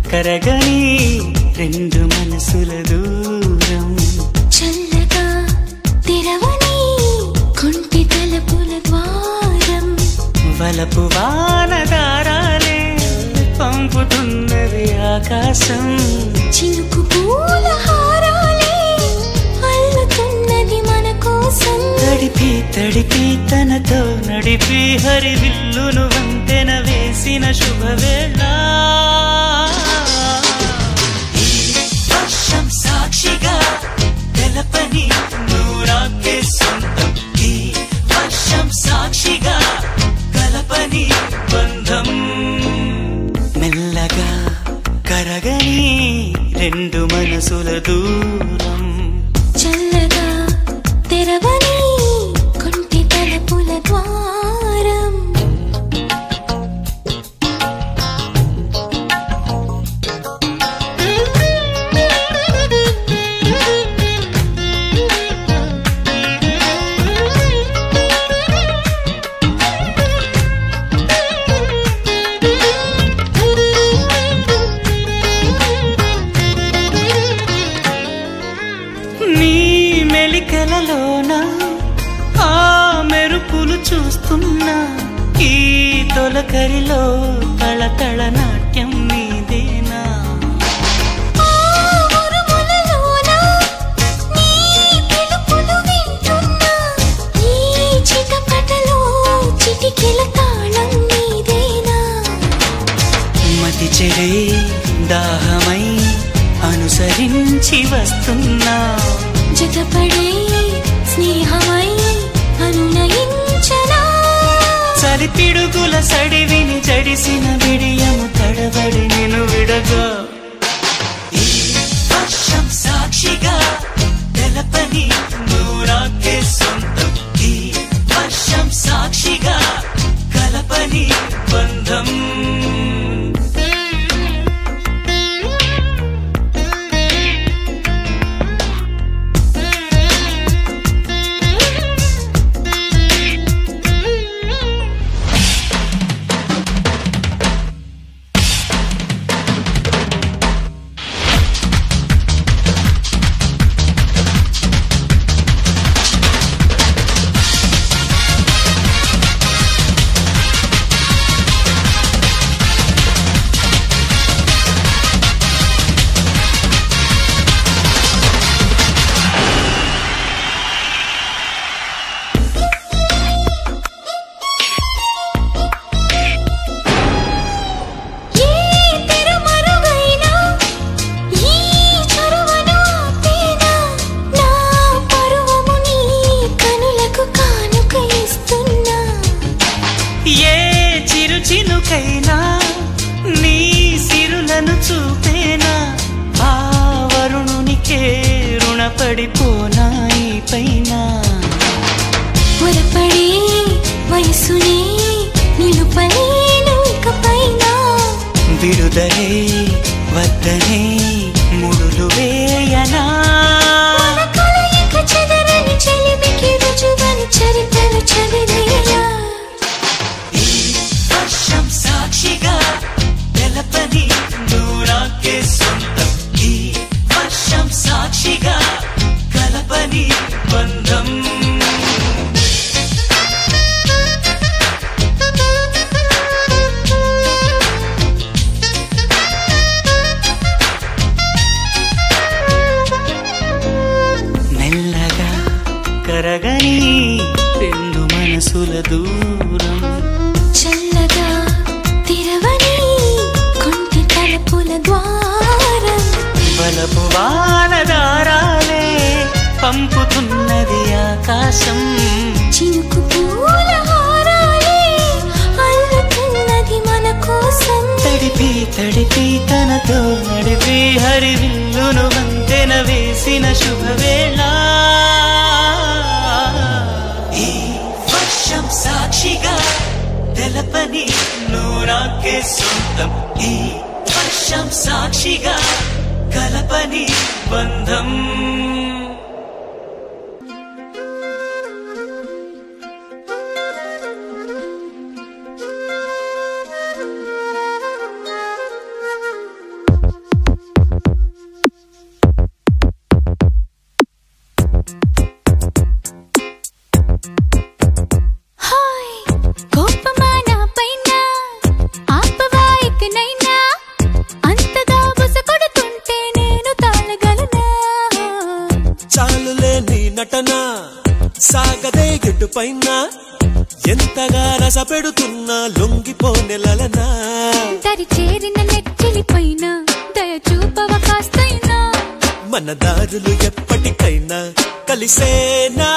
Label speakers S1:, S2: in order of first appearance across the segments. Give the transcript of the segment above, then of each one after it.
S1: కరగని రెండు మనసుల దూరం
S2: చల్లగా తెరవని కుంటి తలుపుల ద్వారం
S1: వలపు వానదారాలే పంపుతున్నది ఆకాశం
S2: చినుకు పూల హారాలే అల్లుతున్నది మన కోసం
S1: తడిపి తడిపి తనతో నడిపి హరి విల్లును వంతెన వేసిన శుభవేళ ఈ వర్షం సాక్షిగా తెలపని నూరాకే సొంతం ఈ వర్షం సాక్షిగా కలపని బంధం మెల్లగా కరగని రెండు మనసుల దూరం
S2: చల్లగా తెరవని కుంటి తలుపుల ద్వారం
S1: నీ మెలికలలోన ఆ మెరుపులు చూస్తున్నా ఈ తొలకరిలో తళతళ నాట్యం నీదేనా
S2: ఆ ఉరుములలోన నీ పిలుపులు వింటున్నా ఈ చిటపటలో చిటికెల తాళం నీదేనా
S1: మతి చెడే దాహమై అనుసరించి వస్తున్నా
S2: జతపడే స్నేహమై అనునయించనా
S1: చలిపిడుగుల సడివిని జడిసిన విడియము తడబడి నేను విడగా ఈ వర్షం సాక్షిగా తెలపని నూరాకే సొంతం ఈ వర్షం సాక్షిగా కలపని బంధం
S2: ఏ తెరమరుగైనా ఈ చొరవను ఆపేనా నా పరువము నీ కనులకు కానుక ఇస్తున్నా
S1: ఏ చిరు చినుకైనా నీ సిరులను చూపేనా ఆ వరుణునికే రుణపడిపోనా ఈ పైన
S2: పొరపడే వయసునే నిలుపలేను ఇకపైన
S1: విడుదలే వద్దనే ముడులు వేయనా
S2: మన కలయిక చెదరని చెలిమికి రుజువని చరిత్రను చదివేలా
S1: ఈ వర్షం సాక్షిగా తెలపని నూరాకే సొంతం ఈ వర్షం సాక్షిగా కలపని బంధం మెల్లగా కరగని రెండు మనసుల దూరం
S2: చల్లగా తెరవని కొంటి తలుపుల ద్వారం
S1: బలపు వానదారాలే పంపుతున్నది ఆకాశం
S2: చినుకు పూల హారాలే అల్లుతున్నది మన కోసం
S1: తడిపి తడిపి తనతో నడిపి హరివిల్లును వంతెన వేసిన శుభవేళ ఈ వర్షం సాక్షిగా తెలపని నూరాకే సొంతం ఈ వర్షం సాక్షిగా కలపని బంధం
S3: పైన ఎంతగా రస పెడుతున్నా లొంగిపోనెలనా
S2: దరి చేరిన నెచ్చిలిపైన దయ చూపవ కాస్తైనా
S3: మన దారులు ఎప్పటికైనా కలిసేనా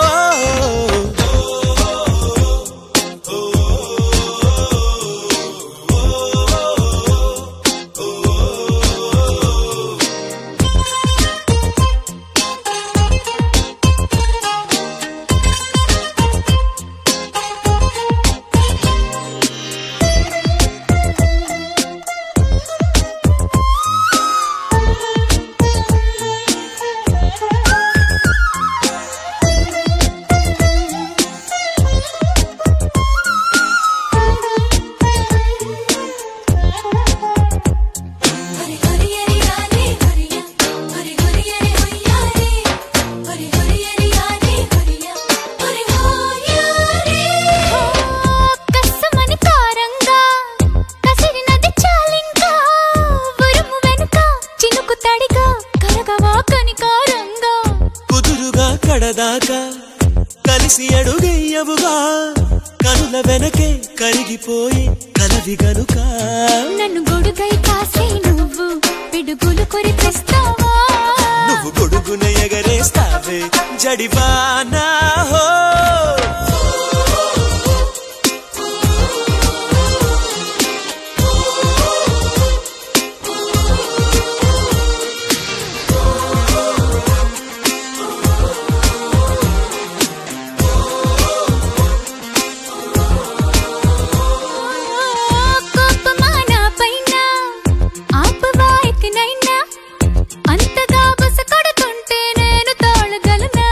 S2: హరి హరి హరి హరి హరియా హరి హరి హరి హయ్యా రే హరి హరి హరి హరి హరియా హరి హోయారే కస్సమని కారంగా కసిరినది చాలింకా ఉరుము వెనుక చినుకు తడిగా కరగవా కనికారంగా
S3: కుదురుగా కడదాకా కలిసి అడుగయ్యవుగా కనుల వెనకే కరిగిపోయి కలవి గనుక
S2: నన్ను గొడుగై కాసే నువ్వు పిడుగులు కొరిపిస్తావా
S3: నువ్వు గొడుగున ఎగరేస్తావే జడివానా హో
S2: కోపమా నా పైన ఆపవా ఎక్కనైనా అంతగా బస కొడుతుంటే నేను తాళగలనా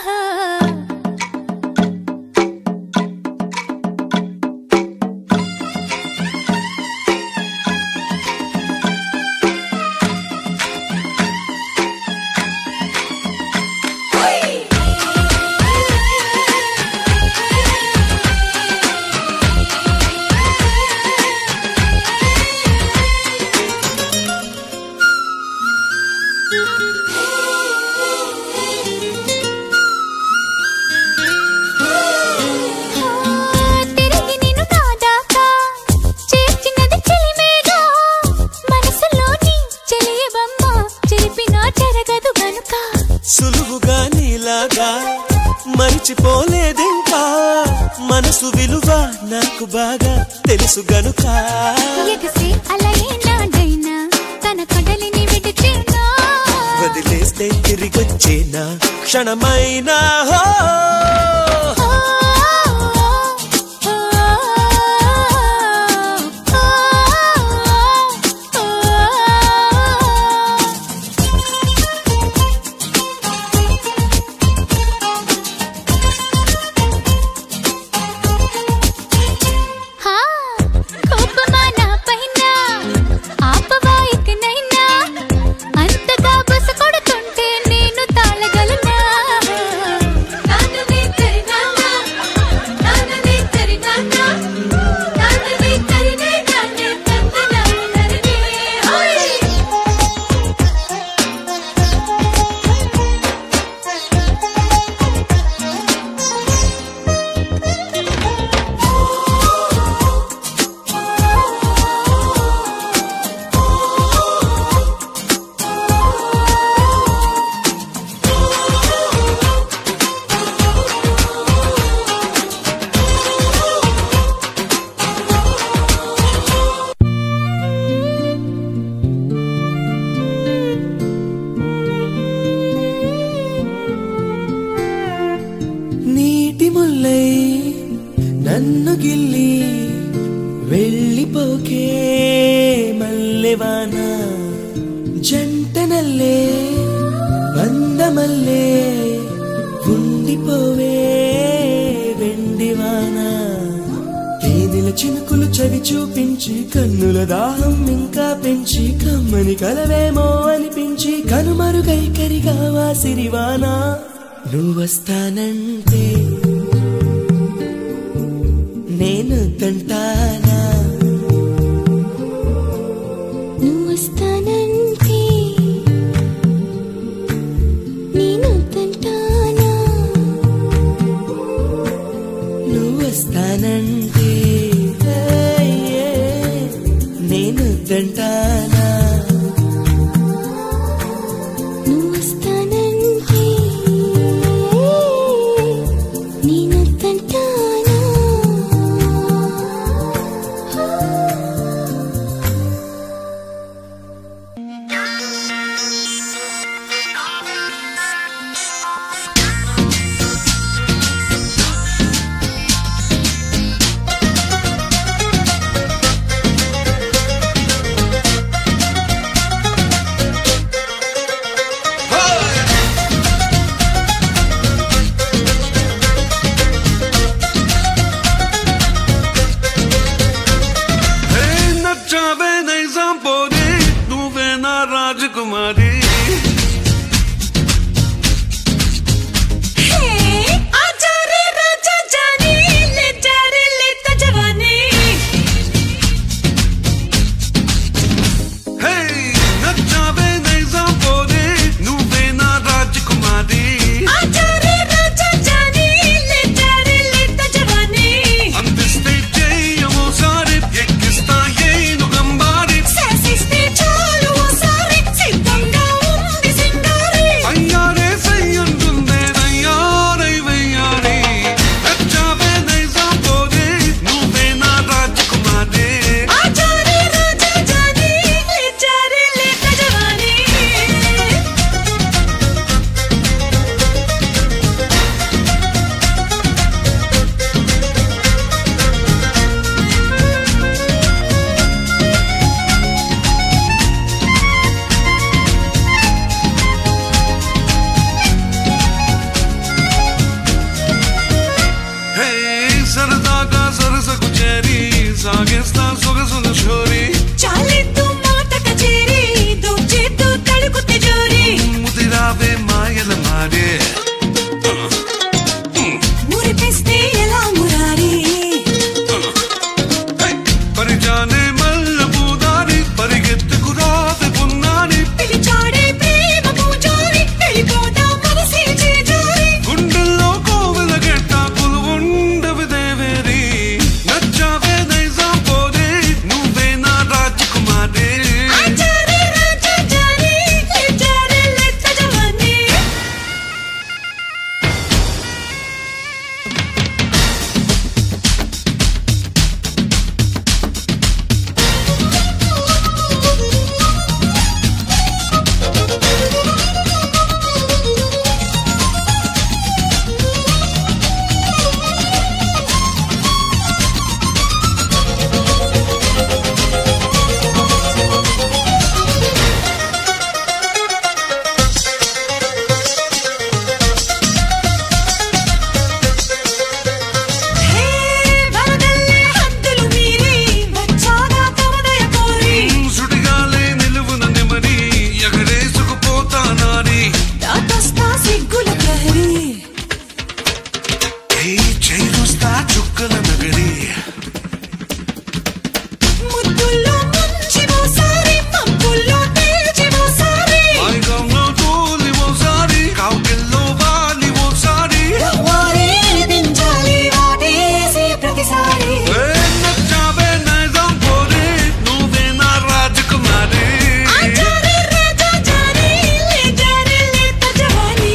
S2: తిరిగి నిన్ను నాదాకా చేర్చినది చెలిమేగా మనసులోని చెలియబమ్మ చెరిపినా చెరగదు గనుక
S3: సులువుగా నీలాగా మరిచిపోలేదింకా మనసు విలువ నాకు బాగా తెలుసు గనుక
S2: ఎగసే అలయే నాడైనా తన కడలిని విడిచేనా
S3: వదిలేస్తే తిరిగొచ్చేనా క్షణమైనా హో
S2: ఓ, ఓ, ఓ, ఓ, ఓ. హా కోపమా నా పైన ఆపవా ఇకనైనా అంతగా బస కొడుతుంటే నేను తాళగలనా నాన్ననే తరినానా నాన్ననే తరినానా నాన్ననే తరినే నాన్నే తందనాలరనే ఓయ్
S3: నీటి ముల్లై నన్ను గిల్లి వెళ్ళిపోకే మల్లెవాన జంట నల్లే బందమల్లే ఉండిపోవే వెండివాన తేనెల చినుకులు చవి చూపించి కన్నుల దాహం ఇంకా పెంచి కమ్మని కలవేమో అనిపించి కనుమరుగై కరిగావా సిరివానా నువ్వొస్తానంటే నేను తంటానా
S2: నువ్వు వస్తానంటే నేను తంటానా
S3: వస్తానంటే ఏ, నేను దంటానా
S2: నువ్వు వస్తానంటే నేనొద్దంటానా
S4: హే నచ్చావే నైజాం పోరి నువ్వే నా రాజకుమారి
S2: హే ఆచారే రాజా జానీ లే జారే లేత జవానీ
S4: హే నచ్చావే నైజాం పోరి నువ్వే నా రాజకుమారి
S2: ఆచారే రాజా జానీ లే జారే లేత జవానీ
S4: అందిస్తే చెయ్యమోసారి ఎక్కిస్తా ఏను గంబారి
S2: శాసిస్తే చాలు ఓసారి సిద్ధంగా ఉంది సింగారి
S4: అయ్యారే సయ్యంటుందే నయ్యారై వెయ్యారి నచ్చావే నైజాం పోరి నువ్వే నా రాజకుమారి
S2: ఆచారే రాజా జానీ లే జారే లేత జవానీ
S4: హే సరదాగా సరసకు చేరి సాగేస్తా సొగసుల షోరీ
S2: చాలిద్దు మాట కచేరి దోచేద్దు తడుకు తిజోరి
S4: ముదిరావే మాయల మారే
S2: మురిపిస్తే ఎలా మురారి
S4: హే, పరిజానే మల్ల పూదారి పరిగెత్తుకు రావే పున్నాని
S2: పిలిచాడే ప్రేమ పూజారి వెళ్ళిపోదా మనసే చేజారి
S4: గుండెల్లో కోవెల గెట్ట పులువుండవి దేవేరి నచ్చావే నైజాం పోరే నువ్వే నా రాజకుమారి
S2: ఆచారే రాజా జానీ లే జారే లెత్త జవానీ హే వరదల్లే హద్దులు మీరి వచ్చాగా తమదయ కోరి
S4: సుడిగాలే నిలువున నెమరి ఎగరేసుకుపోతానాని
S2: దాతస్తా సిగ్గుల ప్రహరీ
S4: హే చైరుస్తా చుక్కల నగరి
S2: ముద్దుల్లో ముంచి ఓసారి మబ్బుల్లో తేల్చి ఓసారి
S4: మైకంలో తోలి ఓసారి కావుకెల్లో వాలి ఓసారి
S2: వారే దించాలి వాటేసి ప్రతిసారి
S4: ఏ నచ్చావే నైజాం పోరే నువ్వే నా రాజకుమారి
S2: ఆచారే రాజా జానీ లే జారే లేత జవానీ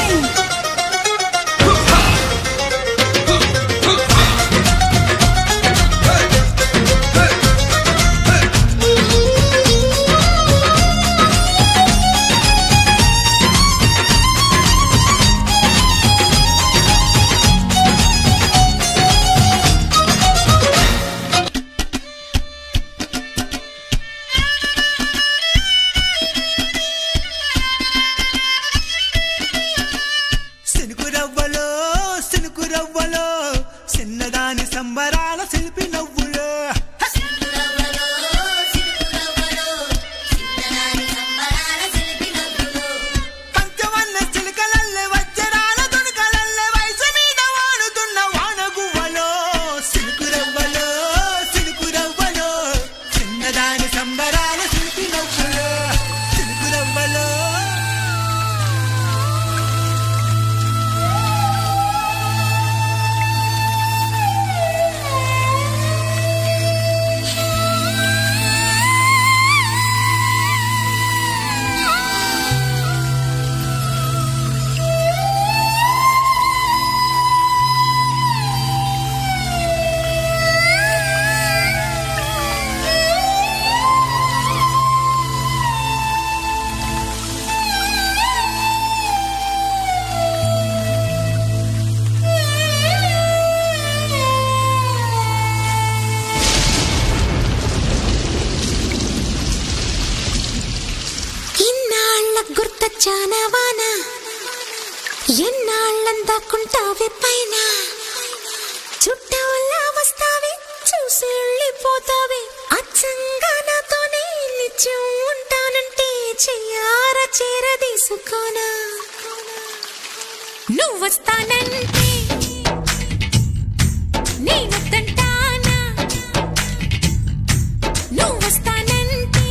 S3: సినుకు రవ్వలో సినుకు రవ్వలో చిన్నదాని సంబరాల శిల్పి నవ్వులో పంచవన్న చిలుకలల్లె వజ్రాల తుణుకలల్లె వయసు మీద వాడుతున్న వానగువ్వలో సినుకు రవ్వలో సినుకు రవ్వలో చిన్నదాని సంబరాల శిల్పి నవ్వులో సినుకు రవ్వలో
S2: దాక్కుంటావే పైన చుట్టవల్లా వస్తావే చూసి వెళ్ళిపోతావే అచ్చంగా నాతోనే నిత్యం ఉంటానంటే చెయ్యార చేరదీసుకోనా నువ్వు వస్తానంటే నేను తంటానా నువ్వు వస్తానంటే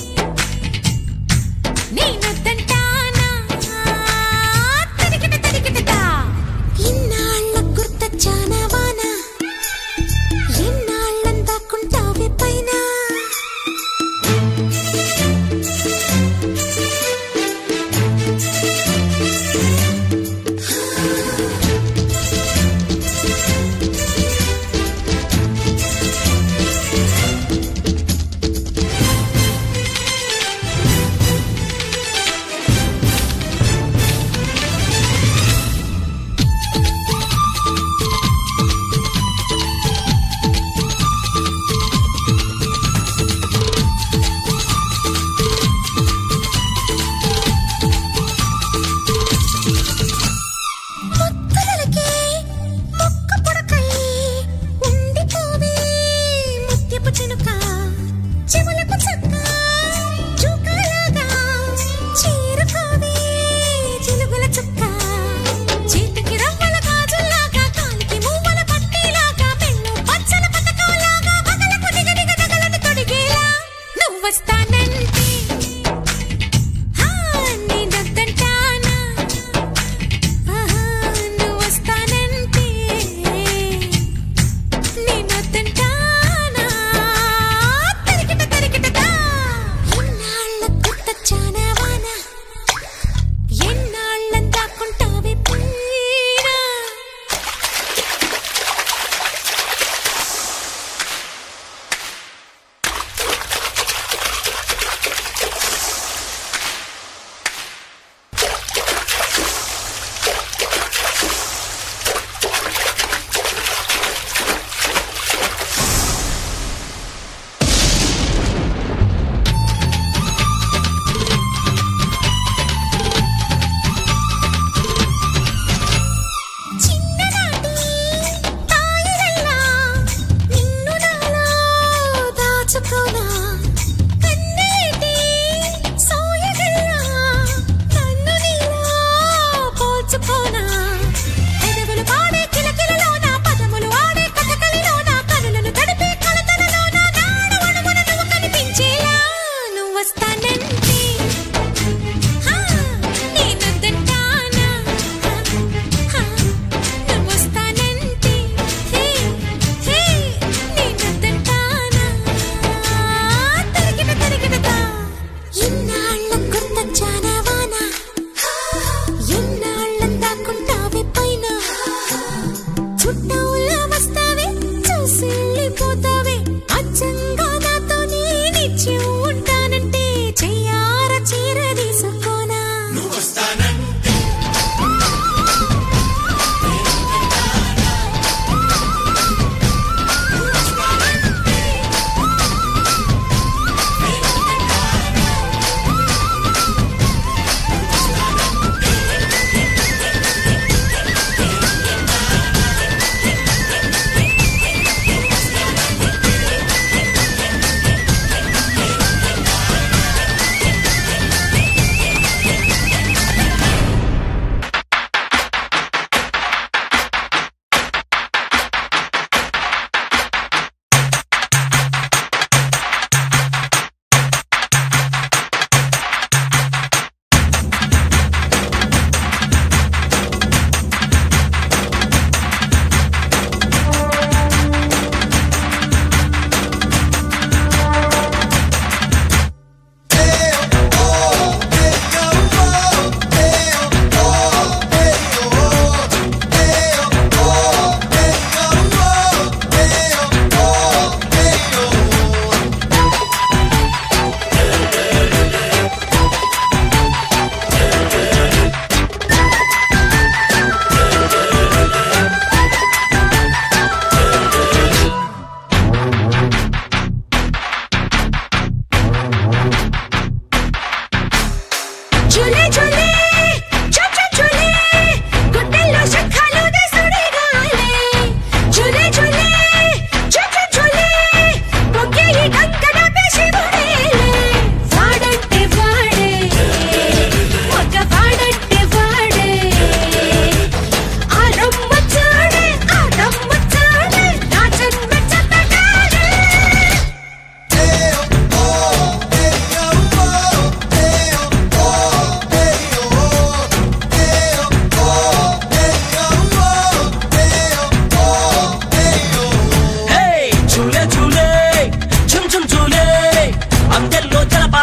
S2: నేను తంటానా తరికిట తరికిటదా ఇన్నాళ్ళ గుర్తొచ్చానా వాన ఎన్నాళ్ళం దాక్కుంటావే పైన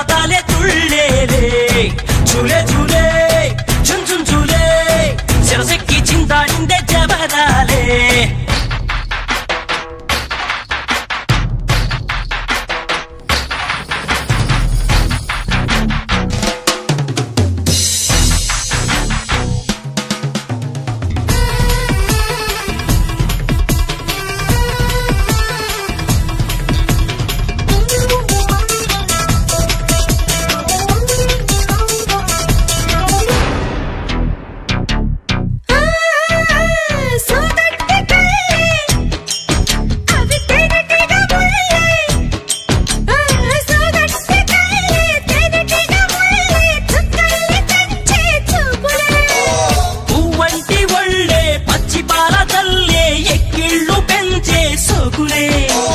S3: జలపాతాలే తుళ్ళేలే చూలే చూలే చున్ చున్ చూలే శిరసెక్కి చింతాడిందే జబరాలే పువ్వంటి ఒళ్ళే పచ్చి పాల తల్లే ఎక్కిళ్ళు పెంచే సోకులే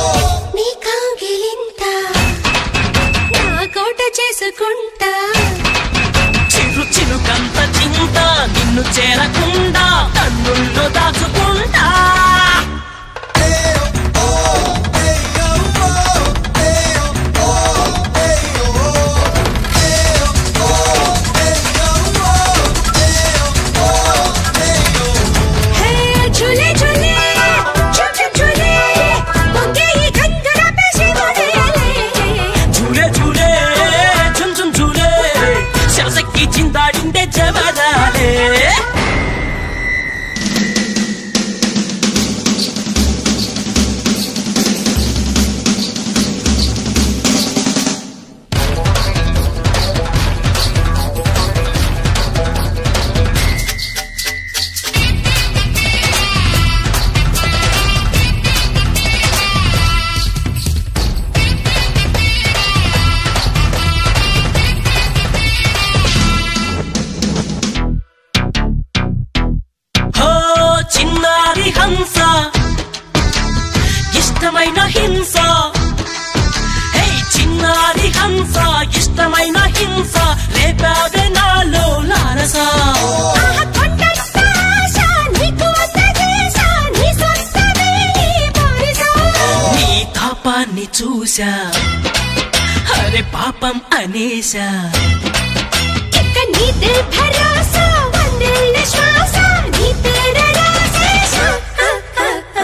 S2: చేసుకుంటా
S3: చిరు చిరుకంత చింత నిన్ను చేరకుండా కన్నుల్లో దాచుకుంటా
S2: హే ఝులే ఝులే ఝుమ్ ఝుమ్ ఝులే పొంగే ఈ గంగర పేసి వదిలే
S3: చూలే చూలే చున్ చున్ చూలే శరసెక్కి చింతాడిందే జబరాలే హో చిన్నారి హంస ఇష్టమైన హింస హే చిన్నారి హంస ఇష్టమైన హింస రేపావే నాలో లారస
S2: ఆహ కొండంత ఆశ నీకు అంతదేశ నీ సొంతమే ఈ బారిసా
S3: నీ తాపాన్ని చూసా అరే పాపం అనేసా
S2: ఇక నీ దిల్ భరోసా వందేళ్ల శ్వాస నీ పేర రాసేసా ఆ, ఆ, ఆ.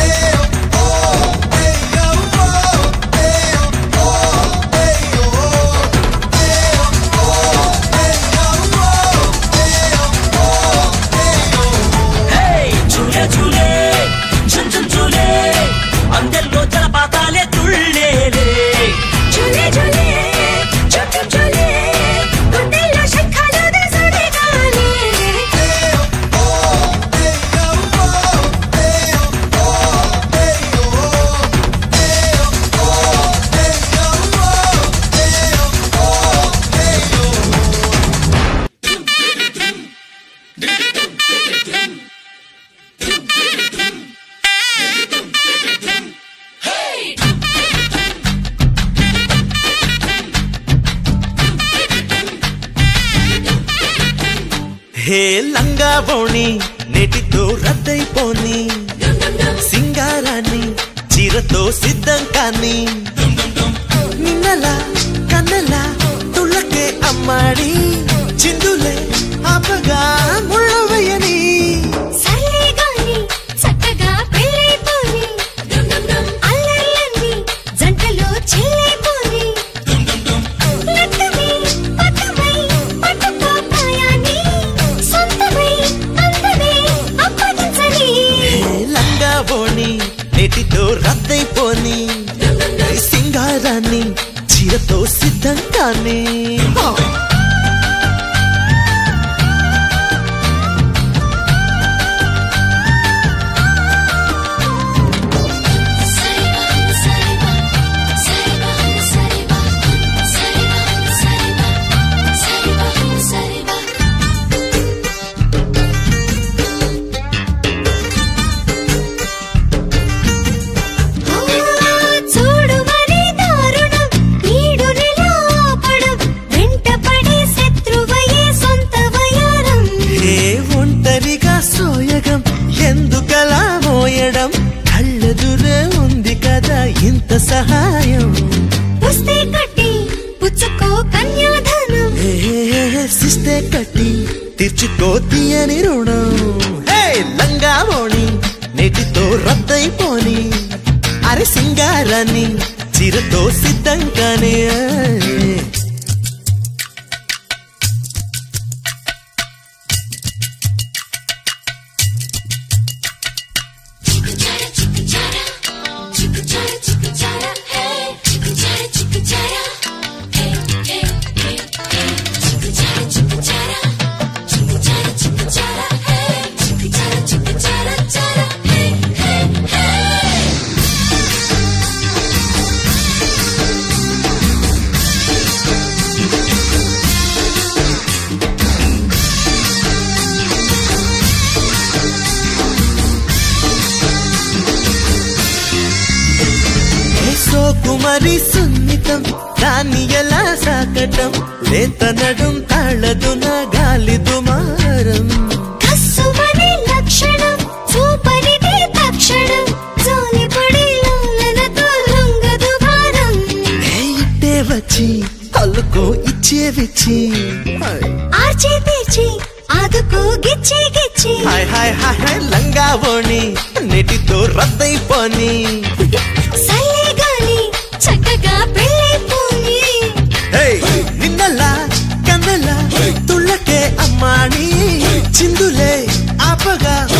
S3: హే చూలే చూలే చున్ చున్ చూలే అందెల్లో జలపాతాలే తుళ్ళేలే
S2: ఝులే ఝులే ఝుమ్ ఝుమ్ ఝులే గుండెల్లో శంఖాలు దేశమే గాలే
S3: హే లంగా బోణి నెటితో రద్దయిపోని సింగారాన్ని చీరతో సిద్ధం కాని నిన్నలా కన్నలా తుళ్ళకే అమ్మాడి చిందులే ఆపగా ముళ్ళవయ్యని
S2: సర్లే గాని చక్కగా పెళ్ళైపోని అల్లర్లన్నీ జంటలో చెల్లైపోని నట్టమై పట్టమై పట్టుకోపాయాన్ని సొంతమై అందమే అప్పగించని
S3: హే లంగా బోణి నెటితో రద్దయిపోని సింగారాన్ని చీరతో సిద్ధం కాని
S2: చూడు మరి దారుణం ఈడు నిలాపడం వెంటపడి శత్రువయే సొంత వయారం
S3: హే ఒంటరిగా సోయగం ఎందుకలా మోయడం కళ్ళెదురే ఉంది కదా ఇంత సహాయం
S2: పుస్తే కట్టి పుచ్చుకో
S3: మనసిస్తే కట్టి తీర్చుకో తీయని రుణం హే లంగా ఓణి నేటితో రద్దయిపోని అరే సింగారాన్ని చిరతో సిద్ధంగానే సో కుమరి సున్నితం దాన్ని ఎలా సాకటం లేత నడుం తాళదు నా గాలి దుమారం
S2: కస్సుమని లక్షణం చూపనిది తక్షణం జోలిపడి లోలనతో లొంగదు భారం
S3: ఏ ఇట్టే వచ్చి అల్లుకో ఇచ్చే విచ్చి
S2: ఆర్చి తీర్చి ఆదుకో గిచ్చి గిచ్చి
S3: హాయ్ హాయ్ హాయ్ హాయ్ లంగా ఓణి నెటితో రద్దయిపోని
S2: సల్లే గాలి చక్కగా పెళ్ళైపోని
S3: హే నిన్నలా కన్నెలా తుళ్ళకే అమ్మాణి చిందులే ఆపగా